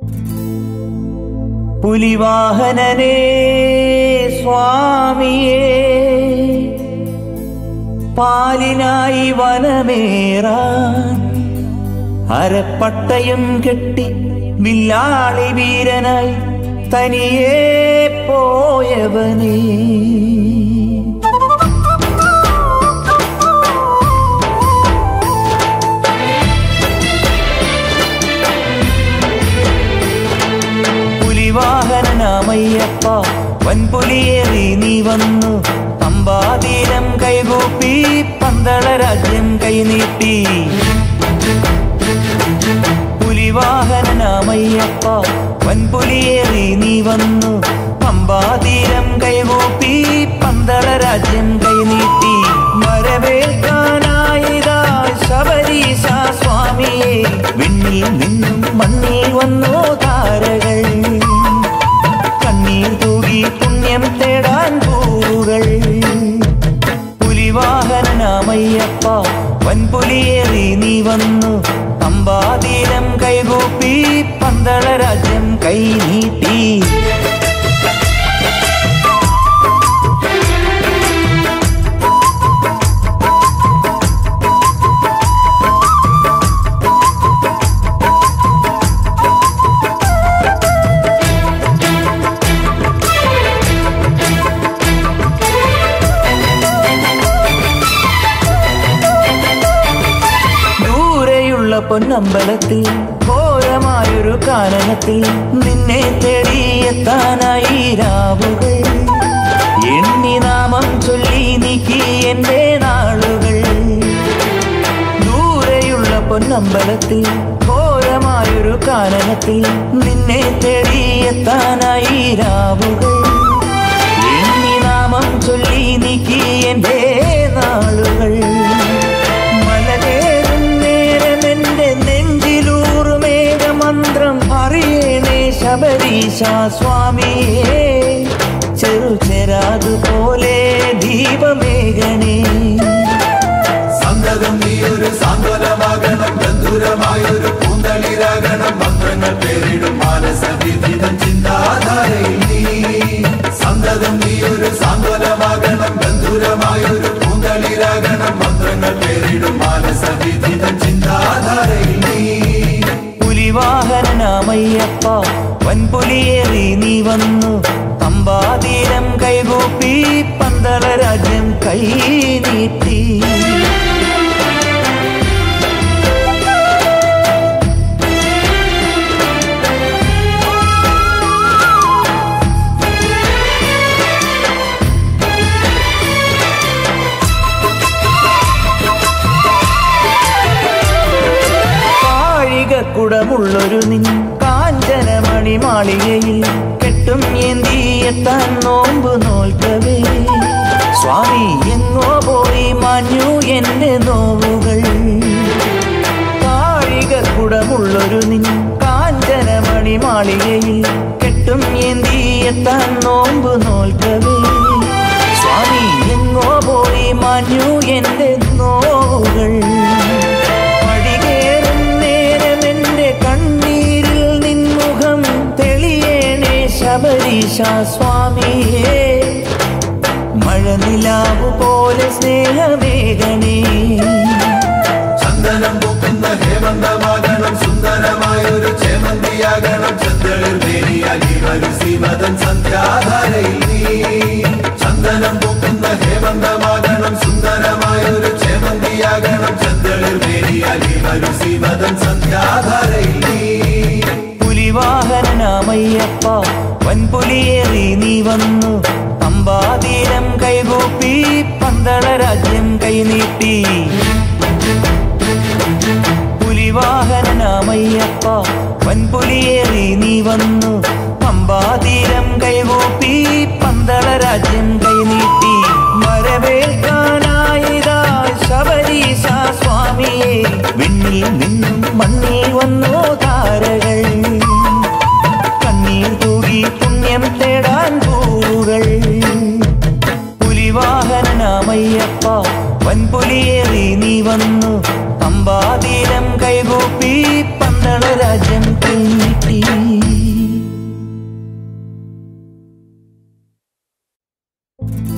പുലിവാഹനനേ സ്വാമിയേ പാലിനായി വനമേറാൻ അരപ്പട്ടയും കെട്ടി വില്ലാളി വീരനായി തനിയേ പോയവനേ പുലിവാഹനനാമയ്യപ്പ വൻപുലിയേറി നീ വന്നു പമ്പാതീരം കൈകൂപ്പി പന്തള രാജ്യം കൈനീട്ടി പുലിവാഹനനാമയ്യപ്പ വൻപുലിയേറി നീ വന്നു പമ്പാതീരം കൈകൂപ്പി പന്തള രാജ്യം കൈനീട്ടി വരവേൽക്കാനായിതാ ശബരീശ സ്വാമിയെ വിണ്ണിൽ നിന്നും മണ്ണിൽ വന്നു താരകൾ കണ്ണീർ തൂകി പുണ്യം തേടാൻ പൂവുകൾ പുലിവാഹനനാമയ്യപ്പ വൻപുലിയേറി നീ വന്നു പമ്പാതീരം കൈകൂപ്പി പന്തള രാജ്യം കൈനീട്ടി ദൂരെയുള്ള പൊന്നമ്പലത്തിൽ ഘോരമായൊരു കാനനത്തിൽ നിന്നെ തേടിയെത്താനായി രാവുകൾ എണ്ണി നാമം ചൊല്ലി നീക്കി എന്റെ നാളുകൾ ദൂരെയുള്ള പൊന്നമ്പലത്തിൽ ഘോരമായൊരു കാനനത്തിൽ നിന്നെ തേടിയെത്താനായി രാവുകൾ എണ്ണി നാമം ചൊല്ലി നീക്കി എന്റെ നാളുകൾ മലകേറും നേരമെന്റെ നെഞ്ചിലൂറുമേഘമന്ത്രം അറിയണേ ശബരീശ സ്വാമിയേ ചെറുചെരാതുപോലെ ദീപമേഘണേ സന്തതം നീ ഒരു സാന്ത്വനമാകണം ബന്ധുരമായൊരു പൂന്തളിരാകണം മന്ത്രങ്ങൾ പേരിടും മാനസവിധിതം ചിന്താധാരയിൽ നീ സന്തതം നീ ഒരു സാന്ത്വനമാകണം ബന്ധുരമായൊരു പൂന്തളിരാകണം മന്ത്രങ്ങൾ പേരിടും മാനസവിധിതം ചിന്താധാരയിൽ നീ പുലിവാഹനനാമയ്യപ്പ വൻപുലിയേറി നീ വന്നു പമ്പാതീരം കൈകൂപ്പി പന്തള രാജ്യം കൈ നീട്ടി കാഴികക്കുടമുള്ളൊരു നിൻ കാഞ്ചനമണി മാളികയിൽ കെട്ടും ഏന്തി എത്താൻ നോമ്പ് നോൽക്കവേ സ്വാമി എങ്ങോ പോയി മാഞ്ഞു എന്റെ നോവുകൾ കാഴികക്കുടമുള്ളൊരു നിൻ കാഞ്ചനമണി മാളികയിൽ കെട്ടും ഏന്തി എത്താൻ നോമ്പ് നോൽക്കവേ സ്വാമി എങ്ങോ പോയി മാഞ്ഞു എന്റെ നോവുകൾ പടികേറും നേരമെന്റെ കണ്ണീരിൽ നിൻമുഖം തെളിയേണേ ശബരീശ സ്വാമിയേ മഴനിലാവു പോലെ സ്നേഹമേഘനേ ചന്ദനം പൂക്കുന്ന ഹേമന്തമാകണം സുന്ദരമായൊരു ചേമന്തിയാകണം ചന്ദ്രളിൽ വേലിയാകി വരും ശ്രീമതൻ സന്ധ്യാധാരയിൽ നീ ചന്ദനം പൂക്കുന്ന ഹേമന്തമാകണം സുന്ദരമായൊരു ചേമന്തിയാകണം ചന്ദ്രളിൽ വേലിയാകി വരും ശ്രീമതൻ സന്ധ്യാധാരയിൽ നീ പുലിവാഹനനാമയ്യപ്പ വൻപുലിയേറി നീ വന്നു പമ്പാതീരം കൈകൂപ്പി പന്തള രാജ്യം കൈനീട്ടി പുലിവാഹനനാമയ്യപ്പ വൻപുലിയേറി നീ വന്നു പമ്പാതീരം കൈകൂപ്പി പന്തള രാജ്യം കൈനീട്ടി വരവേൽക്കാനായിതാ ശബരീശ സ്വാമിയെ വിണ്ണിൽ നിന്നും മണ്ണിൽ വന്നു താരകൾ കണ്ണീർ തൂകി പുണ്യം തേടാൻ പൂവുകൾ പുലിവാഹനനാമയ്യപ്പ വൻപുലിയേറി നീ വന്നു പമ്പാതീരം കൈകൂപ്പി പന്തള രാജ്യം കൈനീട്ടി ും